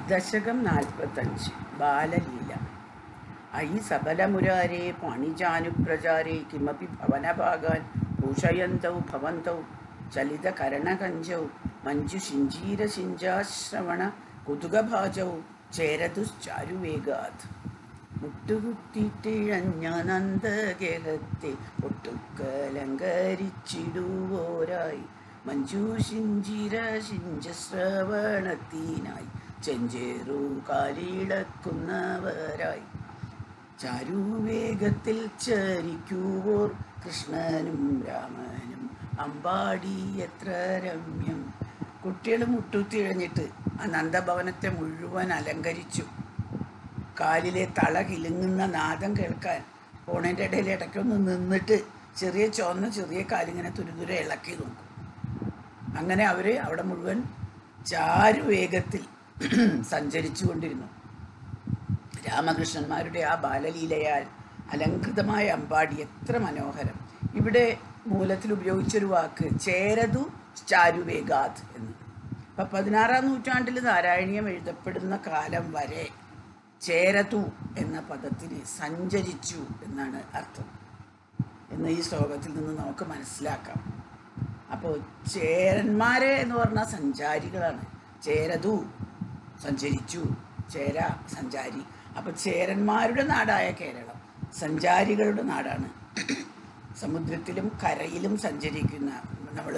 ദശകം നാൽപ്പത്തഞ്ച് ബാലലീല അയി സബലമുരാരേ പാണിജാനുപ്രചാരേ കിമപി ഭവനഭാഗാൻ ഭൂഷയന്തൗ ഭവന്തൗ ചലിതകരണകഞ്ചൗ മഞ്ജുഷിഞ്ചീരശിഞ്ചാശ്രവണ കുതുകഭാജൗ ചേരതുശ്ചാരുവേഗാത് മുട്ടുകുത്തിട്ടിഴഞ്ഞ നന്ദഗേഹത്തെ ഒട്ടുക്കലങ്കരിച്ചിടുവോരായി മഞ്ജു ശിഞ്ചിര ശിഞ്ചശ്രവണത്തിനായി ചെഞ്ചേറു കാലിളക്കുന്നവരായി ചാരുവേഗത്തിൽ ചരിക്കുവോർ കൃഷ്ണനും രാമനും അമ്പാടി എത്ര രമ്യം കുട്ടികൾ മുട്ടുത്തിഴഞ്ഞിട്ട് ആ നന്ദഭവനത്തെ മുഴുവൻ അലങ്കരിച്ചു കാലിലെ തള കിലുങ്ങുന്ന നാദം കേൾക്കാൻ ഫോണിൻ്റെ ഇടയിൽ ഇടയ്ക്കൊന്ന് നിന്നിട്ട് ചെറിയ ചുവന്ന ചെറിയ കാലിങ്ങനെ തുരുതുരെ ഇളക്കി നോക്കും അങ്ങനെ അവർ അവിടെ മുഴുവൻ ചാരുവേഗത്തിൽ സഞ്ചരിച്ചു കൊണ്ടിരുന്നു രാമകൃഷ്ണന്മാരുടെ ആ ബാലലീലയാൽ അലങ്കൃതമായ അമ്പാടി എത്ര മനോഹരം ഇവിടെ മൂലത്തിൽ ഉപയോഗിച്ചൊരു വാക്ക് ചേരതു ചാരുവേഗാത് എന്ന് അപ്പം പതിനാറാം നൂറ്റാണ്ടിൽ നാരായണീയം എഴുതപ്പെടുന്ന കാലം വരെ ചേരതു എന്ന പദത്തിന് സഞ്ചരിച്ചു എന്നാണ് അർത്ഥം എന്ന് ഈ ശ്ലോകത്തിൽ നിന്ന് നമുക്ക് മനസ്സിലാക്കാം അപ്പോൾ ചേരന്മാരെ എന്ന് പറഞ്ഞാൽ സഞ്ചാരികളാണ് ചേരതു സഞ്ചരിച്ചു ചേര സഞ്ചാരി അപ്പോൾ ചേരന്മാരുടെ നാടായ കേരളം സഞ്ചാരികളുടെ നാടാണ് സമുദ്രത്തിലും കരയിലും സഞ്ചരിക്കുന്ന നമ്മൾ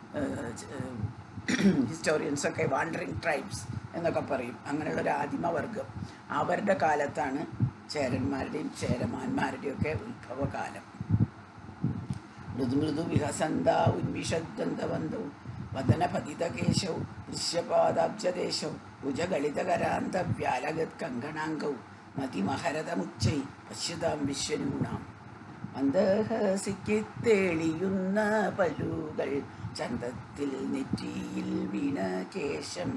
ഹിസ്റ്റോറിയൻസൊക്കെ വാണ്ടറിങ് ട്രൈബ്സ് എന്നൊക്കെ പറയും അങ്ങനെയുള്ള ഒരു ആദിമവർഗം അവരുടെ കാലത്താണ് ചേരന്മാരുടെയും ചേരമാന്മാരുടെയൊക്കെ ഉത്ഭവകാലം മൃദുമൃദു വിഹസന്ത ഉന്മിഷദ്വന്ദ്വന്തൗ വദനപതിതകേശൗ ദൃശ്യപാദാബ്ജദേശൗ ഭുജഗളിതകരാന്തവ്യാലഗത് കങ്കണാങ്കൗ മതിമഹരതമുച്ചൈ പശ്യതാം വിശ്വനൂണാം മന്ദഹസിക്കെത്തേളിയുന്ന പല്ലുകൾ ചന്തത്തിൽ നെറ്റിയിൽ വീണ കേശം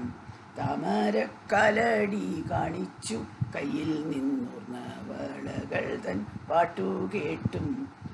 താമരക്കലടി കാണിച്ചു കയ്യിൽ നിന്നൂർന്ന വളകൾ തൻ പാട്ടു കേട്ടും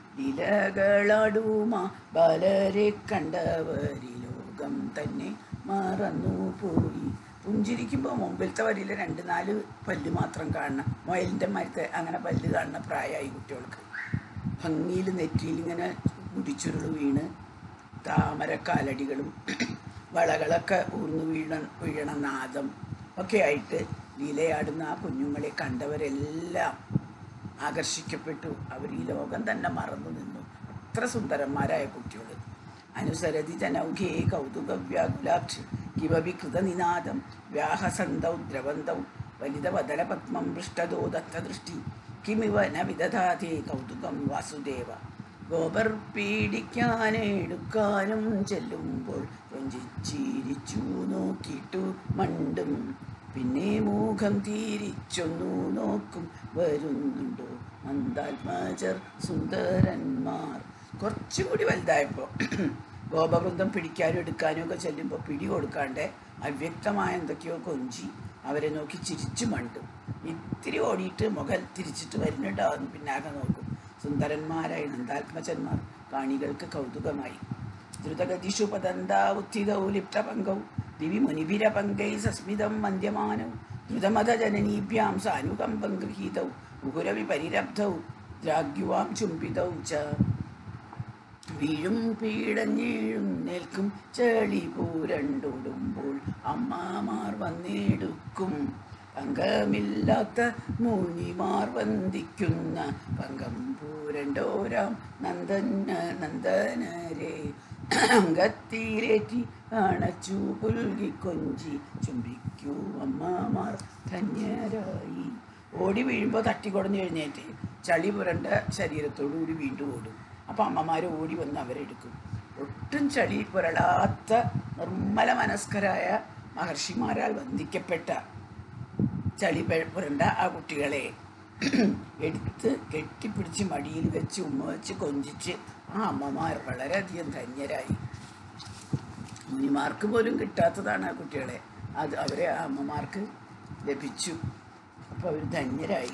ഇലകളാടുമാ ബാലരെ കണ്ടവരി ലോകം തന്നെ മറന്നുപോയി പുഞ്ചിരിക്കുമ്പോൾ മുമ്പിലത്തെ വരിയിൽ രണ്ട് നാല് പല്ല് മാത്രം കാണണം മുയലിൻ്റെ മരത്തെ അങ്ങനെ പല്ല് കാണുന്ന പ്രായമായി കുട്ടികൾക്ക് ഭംഗിയിൽ നെറ്റിയിൽ ഇങ്ങനെ മുടിച്ചുരുള് വീണ് താമരക്കാലടികളും വളകളൊക്കെ ഊർന്നു വീഴ വീഴണ നാദം ഒക്കെ ആയിട്ട് ലീലയാടുന്ന ആ കുഞ്ഞുങ്ങളെ കണ്ടവരെല്ലാം ആകർഷിക്കപ്പെട്ടു അവർ ഈ ലോകം തന്നെ മറന്നു നിന്നു അത്ര സുന്ദരന്മാരായ കുട്ടികൾ അനുസരതി ജനൗഘേ കൗതുക വ്യാകുലാക്ഷി കിമപി കൃതനിനാദം വ്യാഹസന്തൗ ദ്രവന്തൗ വലിതവദല പത്മം പൃഷ്ടദോ ദത്തദൃഷ്ടി കിമിവ ന വിദധാതേ കൗതുകം വാസുദേവ ഗോപർ പീഡിക്കാനെടുക്കാനും ചെല്ലുമ്പോൾ കൊഞ്ചിച്ചിരിച്ചു നോക്കിയിട്ടു മണ്ടും പിന്നെ മൂഖം തിരിച്ചൊന്നു നോക്കും വരുന്നുണ്ടോ മന്ദാത്മജർ സുന്ദരന്മാർ കുറച്ചും കൂടി വലുതായപ്പോൾ ഗോപവൃന്ദം പിടിക്കാനും എടുക്കാനും ഒക്കെ ചെല്ലുമ്പോൾ പിടി കൊടുക്കാണ്ട് അവ്യക്തമായ എന്തൊക്കെയോ കൊഞ്ചി അവരെ നോക്കി ചിരിച്ചു മണ്ടും ഇത്തിരി ഓടിയിട്ട് മുഖൽ തിരിച്ചിട്ട് വരുന്നുണ്ടാവും പിന്നാകെ നോക്കും സുന്ദരന്മാരായ നന്ദാത്മജന്മാർ കാണികൾക്ക് കൗതുകമായി ദ്രുതഗതിഷു പതന്താ ഉത്ഥിതൗ ലിപ്തപങ്കൗ ദിവി മുനിഭിരപങ്കൈ സസ്മിതം വന്ദ്യമാനൗ ദ്രുതമതജനനീഭ്യാം സാനുകമ്പം ഗൃഹീതൗ മുഹുരവി പരിരബ്ധൗ ദ്രാഗ്യുവാം ചുംബിതൗ ച വീഴും പീടഞ്ഞീഴും നിൽക്കും ചെളി പൂരണ്ടോടുമ്പോൾ അമ്മമാർ വന്നെടുക്കും പങ്കമില്ലാത്ത മുനിമാർ വന്ദിക്കുന്ന പങ്കം പൂരണ്ടോരാം നന്ദന നന്ദനരെ അങ്കത്തിലേറ്റി അണച്ചു പുൽകി കൊഞ്ചി ചുംബിക്കൂ അമ്മമാർ ധന്യരായി ഓടി വീഴുമ്പോൾ തട്ടിക്കൊടഞ്ഞ് എഴുന്നേറ്റ് ചളി പുരണ്ട ശരീരത്തോടുകൂടി വീണ്ടും ഓടും അപ്പം അമ്മമാർ ഓടി വന്ന് അവരെടുക്കും ഒട്ടും ചളി പുരളാത്ത നിർമ്മല മനസ്കരായ മഹർഷിമാരാൽ വന്ദിക്കപ്പെട്ട ചളി പെ- പുരണ്ട ആ കുട്ടികളെ എടുത്ത് കെട്ടിപ്പിടിച്ച് മടിയിൽ വെച്ച് ഉമ്മ വെച്ച് കൊഞ്ചിച്ച് ആ അമ്മമാർ വളരെയധികം ധന്യരായി മുനിമാർക്ക് പോലും കിട്ടാത്തതാണ് ആ കുട്ടികളെ അത് അവരെ ആ അമ്മമാർക്ക് ലഭിച്ചു അപ്പോൾ അവർ ധന്യരായി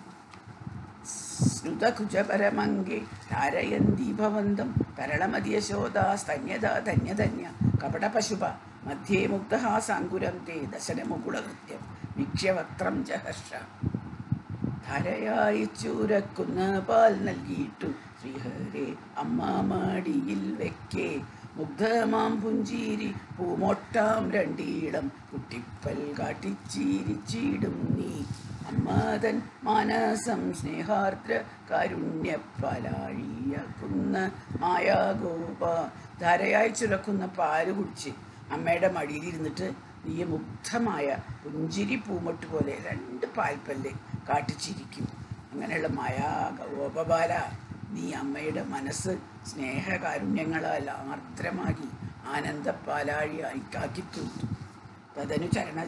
ശ്രുതകുജപരമംഗേ താരയന്തി ഭവന്തം തരളമതിയശോദ സ്തന്യത ധന്യധന്യ കപടപശുപ മധ്യേ മുഗ്ധഹാസാങ്കുരം തേ ദശനമുകുളകൃത്യം വീക്ഷ്യവക്ത്രം ജഹർഷ ധരയായി ചൂരക്കുന്ന പാൽ നൽകിയിട്ടു ശ്രീഹരെ അമ്മ മടിയിൽ വെക്കേ മുഗ്ധമാം പുഞ്ചീരി പൂമൊട്ടാം രണ്ടീളം കുട്ടിപ്പൽ കാട്ടിച്ചീരിച്ചിടും നീ അമ്മാതൻ മാനസം സ്നേഹാർദ്ര കാരുണ്യപ്പലാഴിയാക്കുന്ന മായാഗോപ ധാരയായി ചുരക്കുന്ന പാല് കുടിച്ച് അമ്മയുടെ മടിയിലിരുന്നിട്ട് നീ മുഗ്ധമായ പുഞ്ചിരി പൂമൊട്ട് പോലെ രണ്ട് പാൽപ്പല്ല് കാട്ടിച്ചിരിക്കും അങ്ങനെയുള്ള മായാ ഗോപബാല നീ അമ്മയുടെ മനസ്സ് സ്നേഹകാരുണ്യങ്ങളാൽ ആർദ്രമാക്കി ആനന്ദപ്പാലാഴിയായി കാക്കി തീർത്തു തദനു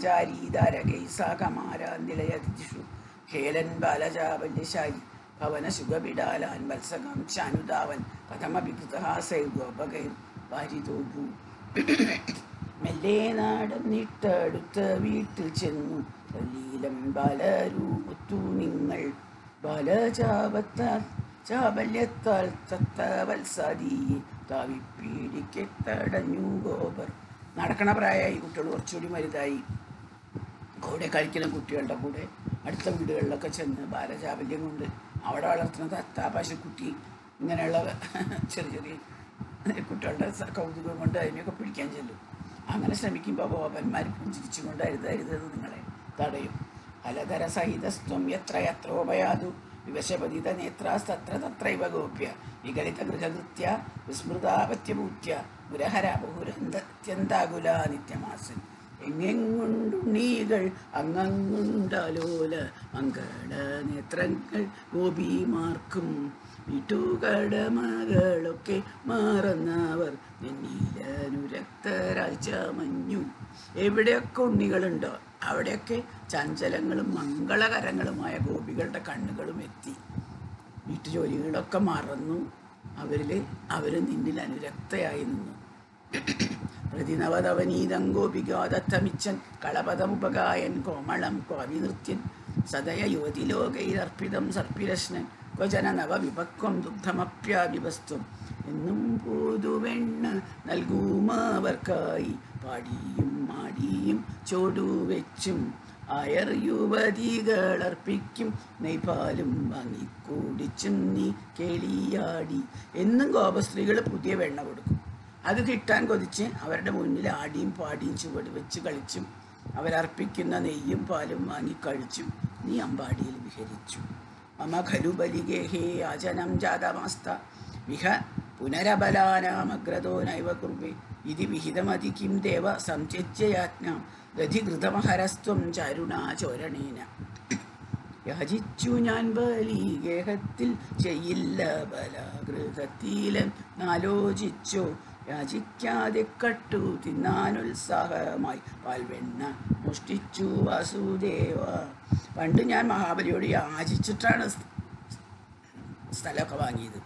ചരണചാരീതാരകൈസാകമാരാന്തിളയതിഷു ഖേലൻ ബാലജാബല്യശാലി ഭവന സുഖബിഡാലാൻ വത്സകം ചാനുദാവൻ കഥമഭികൃതഹാസൈ ഗോപകൈർ വാരിതോഭൂ മെല്ലെ നടന്നിട്ടടുത്ത വീട്ടിൽ ചെന്നു സലീലം ബാലരൂപത്തു നിങ്ങൾ ബാലചാപത്താൽ ചാബല്യത്താൽ തത്തവത്സാദിയെ താവിപ്പീടിക്കത്തടഞ്ഞു ഗോപർ നടക്കണ പ്രായമായി കുട്ടികൾ കുറച്ചുകൂടി വലുതായി കൂടെ കളിക്കുന്ന കുട്ടികളുടെ കൂടെ അടുത്ത വീടുകളിലൊക്കെ ചെന്ന് ബാലചാബല്യം കൊണ്ട് അവിടെ വളർത്തുന്ന തത്ത പശുക്കുട്ടി ഇങ്ങനെയുള്ള ചെറിയ ചെറിയ കുട്ടികളുടെ സ- കൗതുകം കൊണ്ട് അതിനെയൊക്കെ പിടിക്കാൻ ചെല്ലും അങ്ങനെ ശ്രമിക്കുമ്പോൾ ഗോപന്മാർ പുഞ്ചിരിച്ചുകൊണ്ട് അരുത് അരുതത് നിങ്ങളെ തടയും ഫലതര സഹിതസ്ത്വം എത്ര എത്രോപയാതു വിവശപതിത നേത്രാസ്തത്ര തത്രൈവ ഗോപ്യ വിഗളിത ഗൃഹകൃത്യ വിസ്മൃതാപത്യഭൂത്യ മുരഹര ബഹുരന്ത്യന്താകുല നിത്യമാസൻ എങ്ങെങ്ങുണ്ടുണ്ണീകൾ അങ്ങങ്ങുണ്ടലോല മംഗള നേത്രങ്ങൾ ഗോപിമാർക്കും വീട്ടുകടമകളൊക്കെ മറന്നവർ നെന്നീലനുരക്തരായി ചമഞ്ഞു എവിടെയൊക്കെ ഉണ്ണികളുണ്ടോ അവിടെയൊക്കെ ചഞ്ചലങ്ങളും മംഗളകരങ്ങളുമായ ഗോപികളുടെ കണ്ണുകളും എത്തി വീട്ടുജോലികളൊക്കെ മറന്നു അവരിൽ അവർ നിന്നിൽ അനുരക്തയായി നിന്നു പ്രതിനവതവനീതം ഗോപികാദത്തമിച്ചൻ കളപദമുപകായൻ കോമളം കോവിനൃത്യൻ സദയ യുവതിലോകൈരർപ്പിതം സർപ്പിരശ്നൻ ക്വചന നവവിപക്വം ദുഗ്ധമപ്യാവിവസ്ത്വം എന്നും പുതുവെണ്ണ നൽകുമാവർക്കായി പാടിയും മാടിയും ചോടുവെച്ചും അയർ യുവതികളർപ്പിക്കും നെയ്പാലും വാങ്ങിക്കൂടിച്ചും നീ കേളിയാടി എന്നും ഗോപസ്ത്രീകൾ പുതിയ വെണ്ണ കൊടുക്കും അത് കിട്ടാൻ കൊതിച്ച് അവരുടെ മുന്നിൽ ആടിയും പാടിയും ചുവട് വെച്ച് കളിച്ചും അവരർപ്പിക്കുന്ന നെയ്യും പാലും വാങ്ങി കഴിച്ചും നീ അമ്പാടിയിൽ വിഹരിച്ചു മമ ഖലു ബലിഗേഹേ യാചനം ജാതമാസ്ത വിഹ പുനരബലാനാമഗ്രതോ നൈവ കുർവേ ഇതി വിഹിതമതി കിം ദേവ സംത്യജ്യയാജ്ഞാം ദധികൃതമഹരസ്ത്വം ചാരുണാ ചോരണേന യാചിച്ചു ഞാൻ ബലിഗേഹത്തിൽ ചെയ്യില്ല ബലഗൃഹത്തിലൻ ആലോചിച്ചോ യാചിക്കാതെ കട്ടു തിന്നാനുത്സാഹമായി പാൽവെണ്ണ മോഷ്ടിച്ചു വാസുദേവ പണ്ട് ഞാൻ മഹാബലിയോട് യാചിച്ചിട്ടാണ് സ്- സ്ഥലമൊക്കെ വാങ്ങിയത്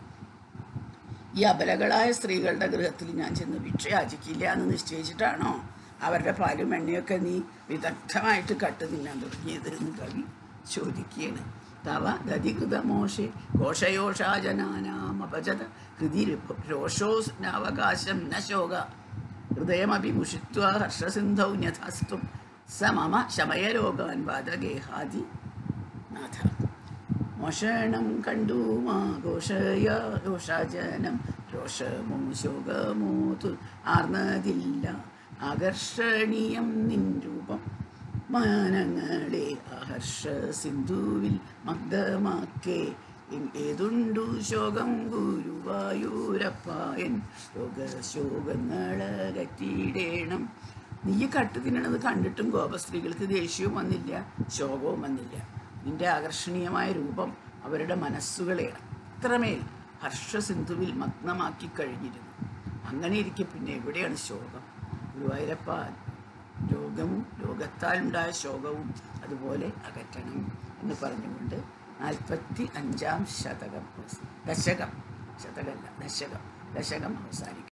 ഈ അബലകളായ സ്ത്രീകളുടെ ഗൃഹത്തിൽ ഞാൻ ചെന്ന് ഭിക്ഷ യാചിക്കില്ല എന്ന് നിശ്ചയിച്ചിട്ടാണോ അവരുടെ പാലും എണ്ണയൊക്കെ നീ വിദഗ്ധമായിട്ട് കട്ട് തിന്നാൻ തുടങ്ങിയത് എന്ന് കവി ചോദിക്കുകയാണ് തവ ദധികൃത മോശെ കോശയോഷാജനാനാമപജത ഹൃദി രോഷോ നാവകാശം ന ശോക ഹൃദയമപി മുഷിത്വ ഹർഷസിന്ധൗ ന്യഥാസ്ത്വം സ മമ ശമയരോഗാൻ വാദഗേഹാദി നാഥ മോഷണം കണ്ടു മാ ഘോഷയ ഘോഷാജനം രോഷമോ ശോകമോ തു ആർന്നതില്ല ആകർഷണീയം നിൻ രൂപം മാനങ്ങളെ ആഹർഷ സിന്ധുവിൽ മഗ്ധമാക്കേ എൻ- ഏതുണ്ടു ശോകം ഗുരുവായൂരപ്പായൻ രോഗശോകങ്ങളകറ്റിയിടേണം നീ കട്ടു തിന്നണത് കണ്ടിട്ടും ഗോപസ്ത്രീകൾക്ക് ദേഷ്യവും വന്നില്ല ശോകവും വന്നില്ല നിന്റെ ആകർഷണീയമായ രൂപം അവരുടെ മനസ്സുകളെ അത്രമേൽ ഹർഷസിന്ധുവിൽ മഗ്നമാക്കി കഴിഞ്ഞിരുന്നു അങ്ങനെ ഇരിക്കെ പിന്നെ എവിടെയാണ് ശോകം ഗുരുവായൂരപ്പ രോഗവും രോഗത്താൽ ഉണ്ടായ ശോകവും അതുപോലെ അകറ്റണം എന്ന് പറഞ്ഞുകൊണ്ട് നാൽപ്പത്തി അഞ്ചാം ശതകം ദശകം ശതകമല്ല ദശകം ദശകം അവസാനിക്കും